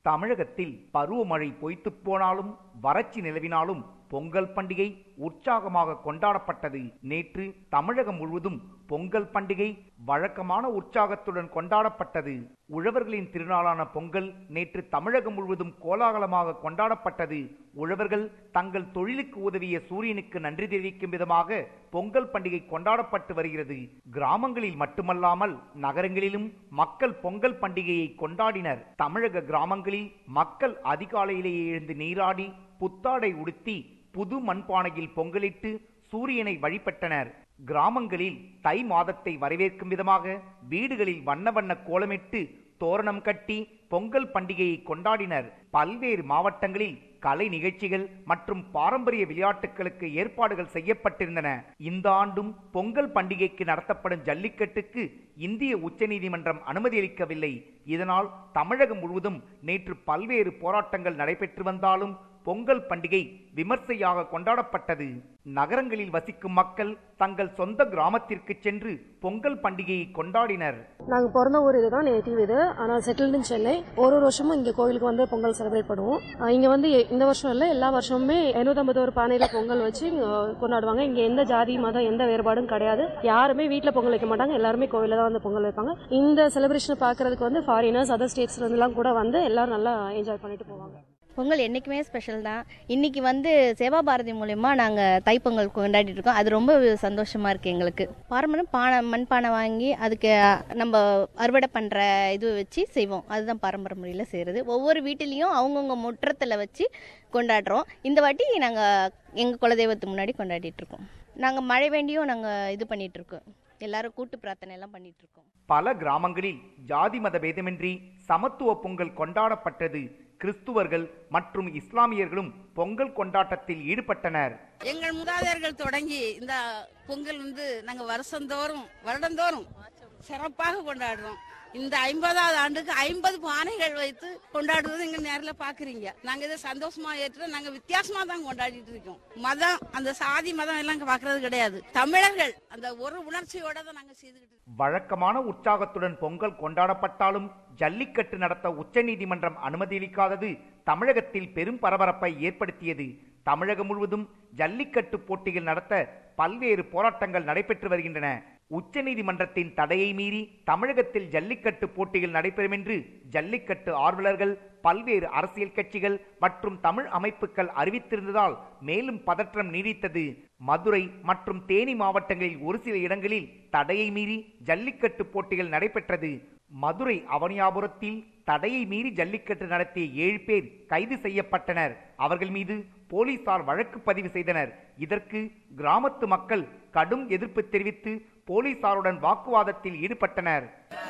தமிழகத்தில் பருவமழை பொய்த்துப் போனாலும் வறட்சி நிலவினாலும் பொங்கல் பண்டிகை உற்சாகமாக கொண்டாடப்பட்டது நேற்று தமிழகம் முழுவதும் பொங்கல் பண்டிகை வழக்கமான உற்சாகத்துடன் கொண்டாடப்பட்டது உழவர்களின் திருநாளான பொங்கல் நேற்று தமிழகம் முழுவதும் கோலாகலமாக கொண்டாடப்பட்டது உழவர்கள் தங்கள் தொழிலுக்கு உதவிய சூரியனுக்கு நன்றி தெரிவிக்கும் விதமாக பொங்கல் பண்டிகை கொண்டாடப்பட்டு வருகிறது கிராமங்களில் மட்டுமல்லாமல் நகரங்களிலும் மக்கள் பொங்கல் பண்டிகையை கொண்டாடினர் தமிழக கிராமங்களில் மக்கள் அதிகாலையிலேயே எழுந்து நீராடி புத்தாடை உடுத்தி புது மண்பானையில் பொங்கலிட்டு சூரியனை வழிபட்டனர் கிராமங்களில் தை மாதத்தை வரவேற்கும் விதமாக வீடுகளில் வண்ண வண்ண கோலமிட்டு தோரணம் கட்டி பொங்கல் பண்டிகையை கொண்டாடினர் பல்வேறு மாவட்டங்களில் கலை நிகழ்ச்சிகள் மற்றும் பாரம்பரிய விளையாட்டுகளுக்கு ஏற்பாடுகள் செய்யப்பட்டிருந்தன இந்த ஆண்டும் பொங்கல் பண்டிகைக்கு நடத்தப்படும் ஜல்லிக்கட்டுக்கு இந்திய உச்சநீதிமன்றம் அனுமதி அளிக்கவில்லை இதனால் தமிழகம் முழுவதும் நேற்று பல்வேறு போராட்டங்கள் நடைபெற்று வந்தாலும் பொங்கல் பண்டிகை விமர்சையாக கொண்டாடப்பட்டது நகரங்களில் வசிக்கும் மக்கள் தங்கள் சொந்த கிராமத்திற்கு சென்று பொங்கல் பண்டிகையை கொண்டாடினர் நாங்க பிறந்த ஊர் இதுதான் நேட்டிவ் இது ஆனா செட்டில்டு இன் சென்னை ஒரு ஒரு வருஷமும் இங்க கோவிலுக்கு வந்து பொங்கல் செலிப்ரேட் பண்ணுவோம் அஹ் இங்க வந்து எ- இந்த வருஷம் இல்ல எல்லா வருஷமுமே 250 ஒரு பானையில பொங்கல் வச்சு இங்க கொண்டாடுவாங்க இங்க எந்த ஜாதி மதம் எந்த வேறுபாடும் கிடையாது யாருமே வீட்ல பொங்கல் வைக்க மாட்டாங்க எல்லாருமே கோவில தான் வந்து பொங்கல் வைப்பாங்க இந்த செலிப்ரேஷன் பாக்குறதுக்கு வந்து ஃபாரினர்ஸ் அதர் ஸ்டேட்ஸ்ல இருந்தெல்லாம் கூட வந்து எல்லாரும் நல்லா என்ஜாய் பண்ணிட்டு போவாங்க பொங்கல் என்றைக்குமே ஸ்பெஷல் தான் இன்னைக்கு வந்து சேவா பாரதி மூலயமா நாங்கள் தைப்பொங்கல் கொண்டாடிட்டு இருக்கோம் அது ரொம்ப சந்தோஷமா இருக்கு எங்களுக்கு பாரம்பரியம் பானை மண்பானை வாங்கி அதுக்கு நம்ம அறுவடை பண்ணுற இது வச்சு செய்வோம் அதுதான் பாரம்பரிய முறையில் செய்கிறது ஒவ்வொரு வீட்டிலையும் அவங்கவுங்க முற்றத்தில் வச்சு கொண்டாடுறோம் இந்த வாட்டி நாங்கள் எங்கள் குலதெய்வத்துக்கு முன்னாடி கொண்டாடிட்டு இருக்கோம் நாங்கள் மழை வேண்டியும் நாங்கள் இது பண்ணிட்டு இருக்கோம் எல்லாரும் கூட்டு பிரார்த்தனை எல்லாம் பண்ணிட்டு இருக்கோம் பல கிராமங்களில் ஜாதி மத பேதமின்றி சமத்துவ பொங்கல் கொண்டாடப்பட்டது கிறிஸ்துவர்கள் மற்றும் இஸ்லாமியர்களும் பொங்கல் கொண்டாட்டத்தில் ஈடுபட்டனர் எங்கள் மூதாதையர்கள் தொடங்கி இந்த பொங்கல் வந்து நாங்க வருஷந்தோறும் வருடந்தோறும் சிறப்பாக கொண்டாடுறோம் இந்த ஐம்பதாவது ஆண்டுக்கு ஐம்பது பானைகள் வைத்து கொண்டாடுறது எங்க நேரில் பாக்குறீங்க நாங்க இதை சந்தோஷமா ஏற்று நாங்க வித்தியாசமா தான் கொண்டாடிட்டு இருக்கோம் மதம் அந்த சாதி மதம் எல்லாம் இங்க பாக்குறது கிடையாது தமிழர்கள் அந்த ஒரு உணர்ச்சியோட தான் நாங்க செய்துக்கிட்டு இருக்கோம். வழக்கமான உற்சாகத்துடன் பொங்கல் கொண்டாடப்பட்டாலும் ஜல்லிக்கட்டு நடத்த உச்சநீதிமன்றம் அனுமதியளிக்காதது தமிழகத்தில் பெரும் பரபரப்பை ஏற்படுத்தியது தமிழகம் முழுவதும் ஜல்லிக்கட்டு போட்டிகள் நடத்த பல்வேறு போராட்டங்கள் நடைபெற்று வருகின்றன உச்சநீதிமன்றத்தின் தடையை மீறி தமிழகத்தில் ஜல்லிக்கட்டு போட்டிகள் நடைபெறும் என்று ஜல்லிக்கட்டு ஆர்வலர்கள் பல்வேறு அரசியல் கட்சிகள் மற்றும் தமிழ் அமைப்புகள் அறிவித்திருந்ததால் மேலும் பதற்றம் நீடித்தது மதுரை மற்றும் தேனி மாவட்டங்களில் ஒரு சில இடங்களில் தடையை மீறி ஜல்லிக்கட்டு போட்டிகள் நடைபெற்றது மதுரை அவனியாபுரத்தில் தடையை மீறி ஜல்லிக்கட்டு நடத்திய ஏழு பேர் கைது செய்யப்பட்டனர் அவர்கள் மீது போலீசார் வழக்கு பதிவு செய்தனர் இதற்கு கிராமத்து மக்கள் கடும் எதிர்ப்பு தெரிவித்து போலீசாருடன் வாக்குவாதத்தில் ஈடுபட்டனர்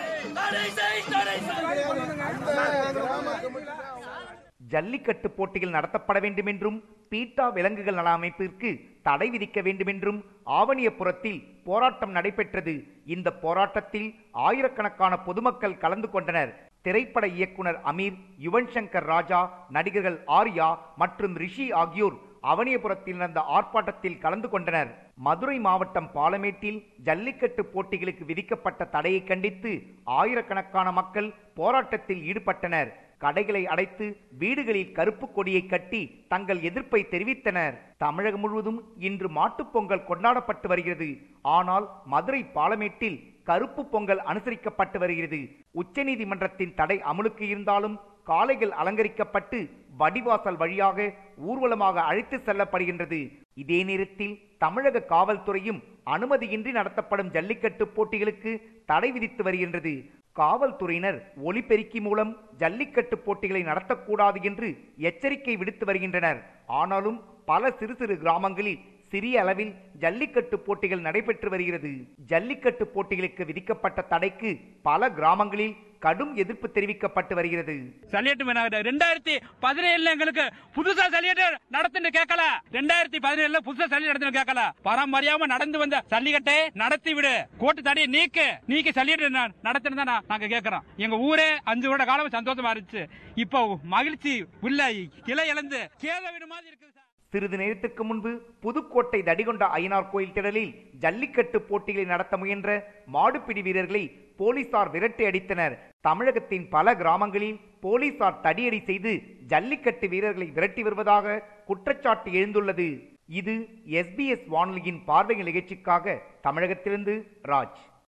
ஜல்லிக்கட்டு போட்டிகள் நடத்தப்பட வேண்டும் என்றும் பீட்டா விலங்குகள் நல அமைப்பிற்கு தடை விதிக்க வேண்டும் என்றும் ஆவணியபுரத்தில் போராட்டம் நடைபெற்றது இந்த போராட்டத்தில் ஆயிரக்கணக்கான பொதுமக்கள் கலந்து கொண்டனர் திரைப்பட இயக்குனர் அமீர் யுவன் சங்கர் ராஜா நடிகர்கள் ஆர்யா மற்றும் ரிஷி ஆகியோர் அவனியபுரத்தில் நடந்த ஆர்ப்பாட்டத்தில் கலந்து கொண்டனர் மதுரை மாவட்டம் பாலமேட்டில் ஜல்லிக்கட்டு போட்டிகளுக்கு விதிக்கப்பட்ட தடையை கண்டித்து ஆயிரக்கணக்கான மக்கள் போராட்டத்தில் ஈடுபட்டனர் கடைகளை அடைத்து வீடுகளில் கருப்பு கொடியை கட்டி தங்கள் எதிர்ப்பை தெரிவித்தனர் தமிழகம் முழுவதும் இன்று மாட்டுப் பொங்கல் கொண்டாடப்பட்டு வருகிறது ஆனால் மதுரை பாலமேட்டில் கருப்பு பொங்கல் அனுசரிக்கப்பட்டு வருகிறது உச்சநீதிமன்றத்தின் தடை அமலுக்கு இருந்தாலும் காளைகள் அலங்கரிக்கப்பட்டு வடிவாசல் வழியாக ஊர்வலமாக அழைத்து செல்லப்படுகின்றது இதே நேரத்தில் தமிழக காவல்துறையும் அனுமதியின்றி நடத்தப்படும் ஜல்லிக்கட்டு போட்டிகளுக்கு தடை விதித்து வருகின்றது காவல்துறையினர் ஒலிபெருக்கி மூலம் ஜல்லிக்கட்டு போட்டிகளை நடத்தக்கூடாது என்று எச்சரிக்கை விடுத்து வருகின்றனர் ஆனாலும் பல சிறு சிறு கிராமங்களில் சிறிய அளவில் ஜல்லிக்கட்டு போட்டிகள் நடைபெற்று வருகிறது ஜல்லிக்கட்டு போட்டிகளுக்கு விதிக்கப்பட்ட தடைக்கு பல கிராமங்களில் கடும் எதிர்ப்பு தெரிவிக்கப்பட்டு வருகிறது சல்லியட்டு ரெண்டாயிரத்தி பதினேழுல எங்களுக்கு புதுசா சல்லியட்டு நடத்துன்னு கேட்கல ரெண்டாயிரத்தி பதினேழுல புதுசா சல்லி நடத்துன்னு கேட்கல பரம்பரையாம நடந்து வந்த சல்லிக்கட்டை நடத்தி விடு கோட்டு தடையை நீக்கு நீக்கி சல்லியட்டு நடத்துன்னு தான் நாங்க கேட்கறோம் எங்க ஊரே அஞ்சு வருட காலம் சந்தோஷமா இருந்துச்சு இப்போ மகிழ்ச்சி உள்ள கிளை இழந்து கேத வீடு மாதிரி இருக்குது சார் சிறிது நேரத்துக்கு முன்பு புதுக்கோட்டை தடிகொண்ட ஐயனார் கோயில் திடலில் ஜல்லிக்கட்டு போட்டிகளை நடத்த முயன்ற மாடுபிடி வீரர்களை போலீசார் விரட்டி அடித்தனர் தமிழகத்தின் பல கிராமங்களில் போலீசார் தடியடி செய்து ஜல்லிக்கட்டு வீரர்களை விரட்டி வருவதாக குற்றச்சாட்டு எழுந்துள்ளது இது எஸ்பிஎஸ் வானொலியின் பார்வை நிகழ்ச்சிக்காக தமிழகத்திலிருந்து ராஜ்